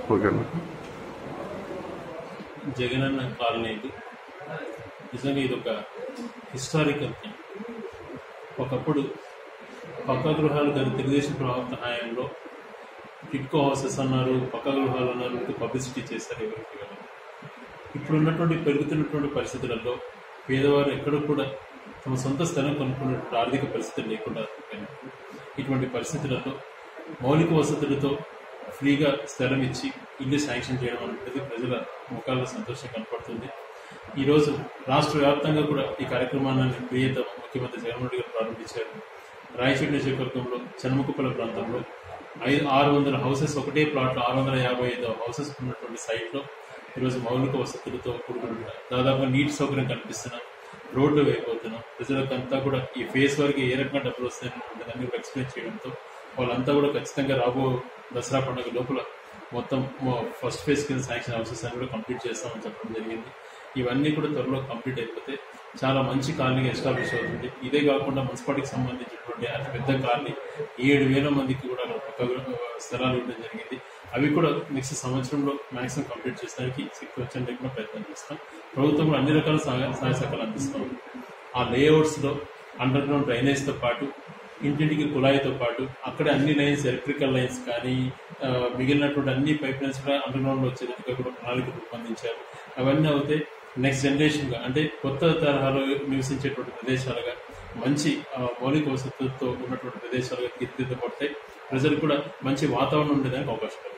Okay అన్న జగనన్న కాలనీలు నిజంగా ఇది ఒక హిస్టారికల్ థింగ్ ఒకప్పుడు పక్క గృహాలు గారి తెలుగుదేశం ప్రభుత్వ హయాంలో టిట్కో హౌసెస్ అన్నారు పక్క గృహాలు అన్నారు ఇంకా పబ్లిసిటీ చేశారు ఎవరికి వాళ్ళు. ఇప్పుడు ఉన్నటువంటి పెరుగుతున్నటువంటి పరిస్థితులలో పేదవారు ఎక్కడ కూడా తమ సొంత స్థలం కొనుక్కున్నటువంటి ఆర్థిక పరిస్థితులు లేకుండా పోయినాయి. ఇటువంటి పరిస్థితులలో మౌలిక వసతులతో ఫ్రీగా స్థలం ఇచ్చి ఇల్లు శాంక్షన్ చేయడం అనేది ప్రజల ముఖాల్లో సంతోషం కనపడుతుంది ఈరోజు రాష్ట్ర వ్యాప్తంగా కూడా ఈ కార్యక్రమాన్ని ప్రియత ముఖ్యమంత్రి జగన్మోహన్ రెడ్డి గారు ప్రారంభించారు రాయచూటి నియోజకవర్గంలో చనమకుప్పల ప్రాంతంలో ఐదు ఆరు వందల హౌసెస్ ఒకటే ప్లాట్లో ఆరు వందల యాభై ఐదు హౌసెస్ ఉన్నటువంటి సైట్లో ఈరోజు మౌలిక వసతులతో కూడుకుంటున్న దాదాపు నీటి సౌకర్యం కల్పిస్తున్న రోడ్లు వేయబోతున్నాం ప్రజలకంతా కూడా ఈ ఫేస్ వరకు ఏ రకంగా డబ్బులు వస్తాయని దాన్ని కూడా ఎక్స్ప్లెయిన్ చేయడంతో వాళ్ళంతా కూడా ఖచ్చితంగా రాబో దసరా పండుగ లోపల మొత్తం ఫస్ట్ ఫేజ్ కింద శాంక్షన్ హౌసెస్ అని కూడా కంప్లీట్ చేస్తామని చెప్పడం జరిగింది ఇవన్నీ కూడా త్వరలో కంప్లీట్ అయిపోతే చాలా మంచి కాలనీ ఎస్టాబ్లిష్ అవుతుంది ఇదే కాకుండా మున్సిపాలిటీకి సంబంధించినటువంటి అతి పెద్ద కాలనీ ఏడు వేల మందికి కూడా పక్క స్థలాలు ఇవ్వడం జరిగింది అవి కూడా నెక్స్ట్ సంవత్సరంలో మాక్సిమం కంప్లీట్ చేసడానికి శక్తి వచ్చని లేకుండా ప్రయత్నం చేస్తాం ప్రభుత్వం కూడా అన్ని రకాల సహాయ సహాయ సహకారాలు అందిస్తాం ఆ లేఅవుట్స్ లో అండర్ గ్రౌండ్ డ్రైనేజ్ తో పాటు ఇంటింటికి కుళాయితో పాటు అక్కడ అన్ని లైన్స్ ఎలక్ట్రికల్ లైన్స్ కానీ ఆ, మిగిలినటువంటి అన్ని పైప్ లైన్స్ కూడా అండర్ గ్రౌండ్ లో వచ్చేటట్టుగా కూడా ప్రణాళిక రూపొందించారు అవన్నీ అవుతే నెక్స్ట్ జనరేషన్ గా అంటే కొత్త తరహాలో నివసించేటువంటి ప్రదేశాలుగా మంచి ఆ, మౌలిక వసతులతో ఉన్నటువంటి ప్రదేశాలుగా తీర్చిదిద్దబడతాయి ప్రజలు కూడా మంచి వాతావరణం ఉండేదానికి అవకాశం కలుగుతుంది.